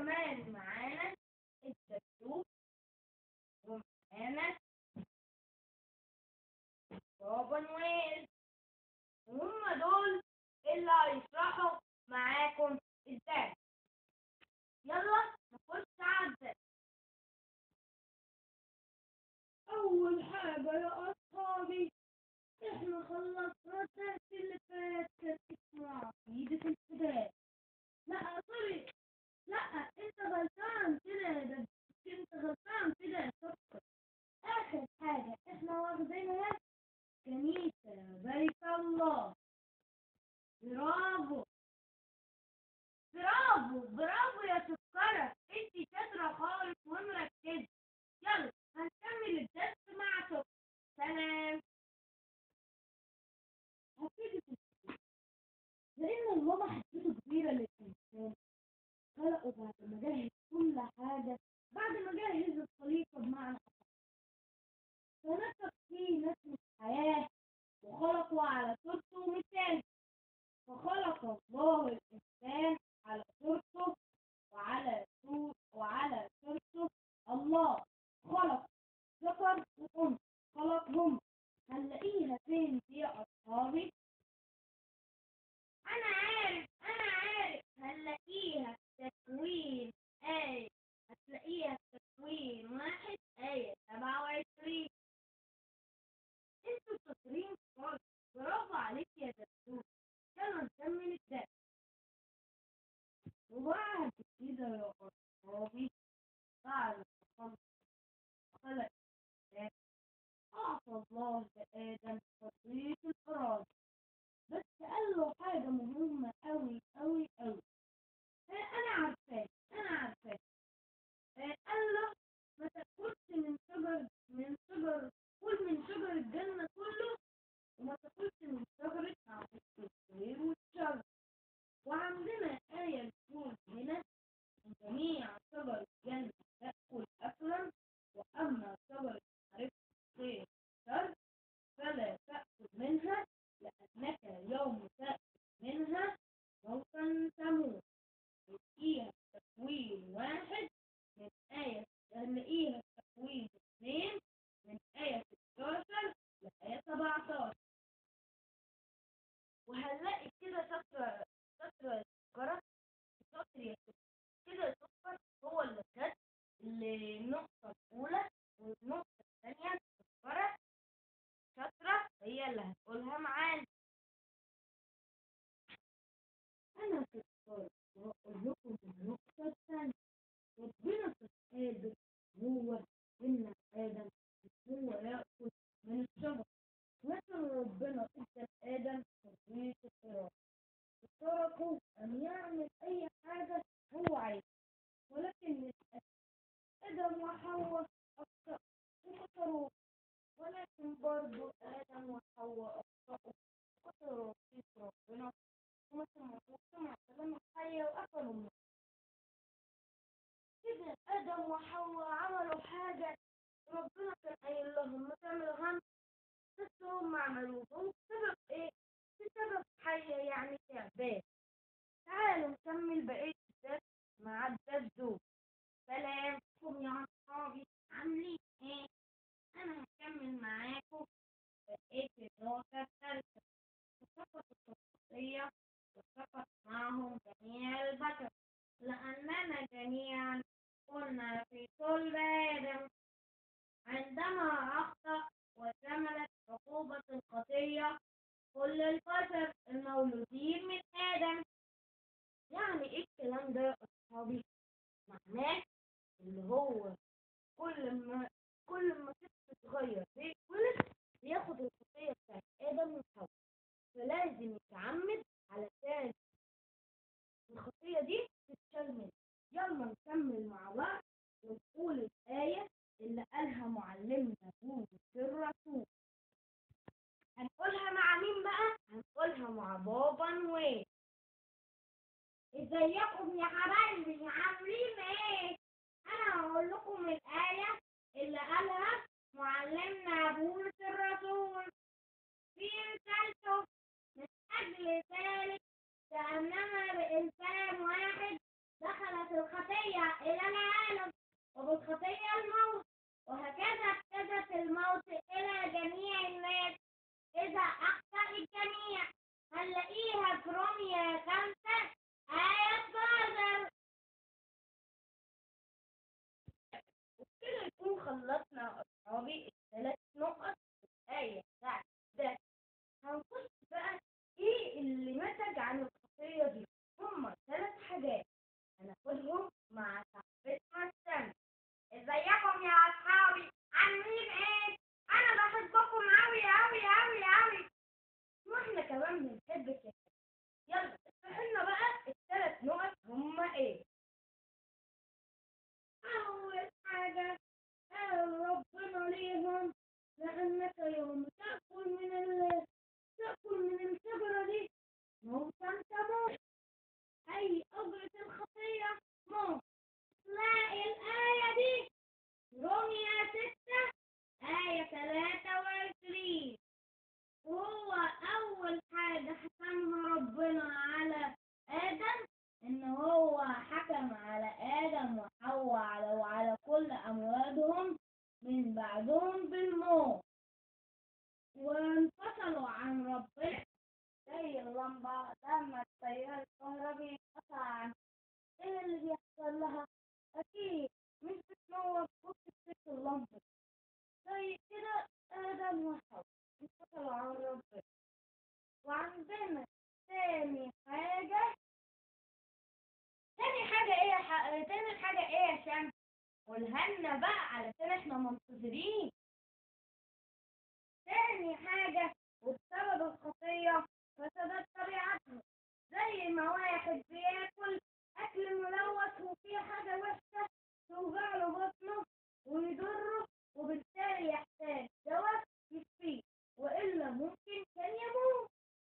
كمان معانا الدبدوب ومعانا بابا نويل وهم دول اللي هيشرحوا معاكم الدرس يلا نخش على الدرس أول حاجة يا أصحابي إحنا خلصنا الدرس اللي فات كان اسمه عقيدة الفداء لا سوري لا أنت غلطان كده يا دب أنت غلطان كده يا سكر آخر حاجة إحنا واخدينها كنيسة بيت الله برافو برافو برافو يا سكرة انت شاطرة خالص ومركزة يلا هنكمل الدرس مع سكر سلام عقيدة الفداء لأن الله حسيته كبيرة للإنسان خلقه بعد ما جهز كل حاجة بعد ما جهز الخليقة بمعنى أصح فنفخ فيه نسمة حياة وخلقه على صورته ومثاله فخلق الله الإنسان على صورته وعلى صور وعلى صورته الله خلق ذكر وأنثى خلقهم هنلاقيها فين دي يا أصحابي؟ انا عارف انا عارف هنلاقيها في تكوين آية هتلاقيها في تكوين واحد آية سبعة وعشرين انتوا شاطرين خالص برافو عليك يا دكتور يلا نكمل الدرس وبعد كده يا أصحابي بعد ما خلق خلق الإنسان أعطى الله لآدم حرية الإرادة بس قال له حاجة مهمة أوي أوي أوي آه، أنا عارفاه أنا عارفاه آه، قال له ما تاكلش من شجر من شجر كل من شجر الجنة كله وما تاكلش من شجرة معرفة الخير والشر وعندنا آية بتقول هنا من جميع شجر الجنة تأكل أكلا وأما شجرة معرفة الخير والشر فلا تأكل منها لأنك يوم تأكل منها موتا تموت تلاقيها في تكوين واحد من آية تلاقيها في تكوين اثنين من آية 16 لآية 17 وهنلاقي كده شاطرة شاطرة يا سكرة شاطر يا سكر كده يا سكر هو اللي خد النقطة الأولى والنقطة الثانية سكرة شاطرة هي اللي هتقولها معانا أنا كفار وأقول لكم النقطة الثانية ربنا في آدم هو إن آدم هو يأكل من الشجر لكن ربنا ادى لآدم حرية الإرادة وتركه أن يعمل أي حاجة هو عايزها ولكن للأسف آدم وحواء أخطأوا وكسروا ولكن برضو آدم وحواء أخطأوا وكسروا في ربنا ومثل وسمع كلام الحية وأكلوا منه كده آدم وحواء عملوا حاجة ربنا كان قايل لهم ما تعملوا هم بس هم عملوها بسبب إيه؟ بسبب حية يعني تعبان تعالوا نكمل بقية الدرس مع الدبدوب سلام كم يا أصحابي عاملين إيه؟ أنا هكمل معاكم بقية النقطة الثالثة الثقة الشخصية والثقة معهم جميع البشر لأننا جميعا كنا في صلب آدم عندما أخطأ وشملت عقوبة الخطية كل البشر المولودين من آدم يعني إيه الكلام ده يا أصحابي؟ معناه اللي هو كل ما كل ما طفل صغير بيتولد بياخد الخطية بتاعت آدم وحواء فلازم يتعمد علشان الخطية دي تتشال منه يلا نكمل مع بعض ونقول الآية اللي قالها معلمنا بولس الرسول هنقولها مع مين بقى؟ هنقولها مع بابا نويل ازيكم يا حبايبي عاملين ايه؟ انا هقول لكم الآية اللي قالها معلمنا بولس الرسول في رسالته من أجل ذلك كأنما بإنسان واحد دخلت الخطية إلى العالم وبالخطية الموت وهكذا اهتدت الموت إلى جميع الناس إذا أخطأ الجميع هنلاقيها في رومية خمسة آية 12 وبكده يكون خلصنا أصحابي الثلاث نقط في الآية بتاعت ده هنخش بقى إيه اللي نتج عن الخطية دي هما ثلاث حاجات هناخدهم مع صاحبتنا السنة ازيكم يا أصحابي عاملين إيه؟ أنا بحبكم أوي أوي أوي أوي واحنا كمان بنحبك يا سنة يلا اشرح لنا بقى الثلاث نقط هما إيه؟ أول حاجة قال ربنا ليهم لأنك يوم تأكل من ال تأكل من الشجرة دي موتا تموت أي أجرة الخطية موت تلاقي الآية دي رومية ستة آية ثلاثة وعشرين وهو أول حاجة حكمها ربنا على آدم إن هو حكم على آدم وحواء على وعلى كل أموالهم من بعدهم بالموت وانفصلوا عن ربنا زي اللمبة لما التيار الكهربي انقطع عنها ايه اللي بيحصل لها؟ أكيد مش بتنور وبتفتح اللمبة زي كده آدم وحواء انفصلوا عن ربنا وعندنا تاني حاجة تاني حاجة ايه يا ح... تاني حاجة ايه يا شمس؟ قولها لنا بقى علشان احنا منتظرين تاني حاجة وبسبب الخطية فسدت طبيعته زي ما واحد بياكل أكل ملوث وفيه حاجة وحشة توجع له بطنه ويضره وبالتالي يحتاج دواء يشفيه وإلا ممكن كان يموت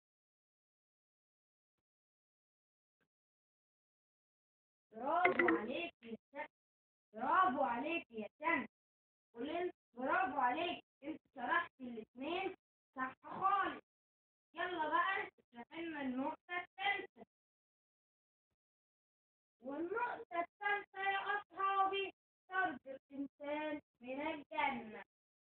برافو عليك يا شمس برافو عليك يا شمس قول برافو عليك انت شرحت الاثنين صح خالص يلا بقى اشرح لنا النقطة الثالثة والنقطة الثالثة يا أصحابي طرد الإنسان من الجنة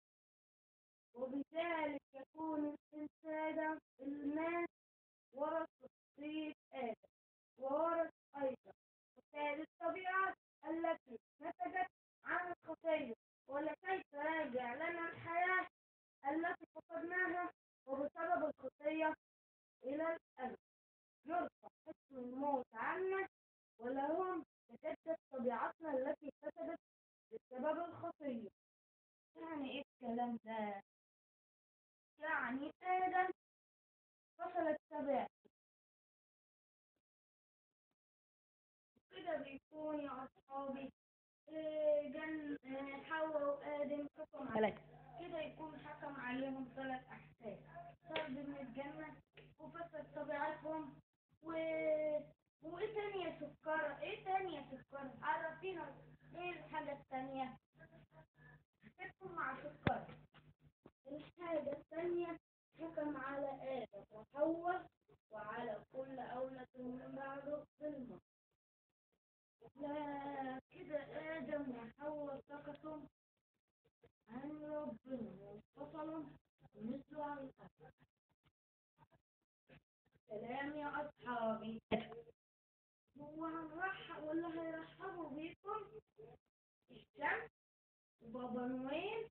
وبذلك يكون الإنسان الناس ورث خطية آدم وورث أيضا وكانت الطبيعة التي نتجت عن الخطية ولكي تراجع لنا الحياة التي فقدناها وبسبب الخطية إلى الأبد يرفع اسم الموت عنا ولهم تجدد طبيعتنا التي فسدت بسبب الخطية يعني إيه الكلام ده؟ يعني آدم فصلت طبيعته كده بيكون يا أصحابي إيه، جن آه، حواء وآدم حكم عليه كده يكون حكم عليهم ثلاث أحكام طرد من الجنة وفسد طبيعتهم و... وإيه تاني يا سكرة؟ إيه تاني يا سكرة؟ عرفينا إيه الحاجة التانية؟ هتكون مع سكرة الحاجة الثانية حكم على آدم وحواء وعلى كل أولاد من بعده بالموت لا كده آدم وحواء سقطوا عن ربنا وانفصلوا ونزلوا على الأرض سلام يا أصحابي هو هنرحب ولا هيرحبوا بيكم الشمس وبابا نويل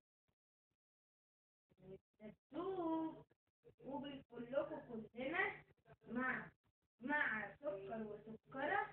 والدبدوب وبيقول لكم كلنا مع مع سكر وسكرة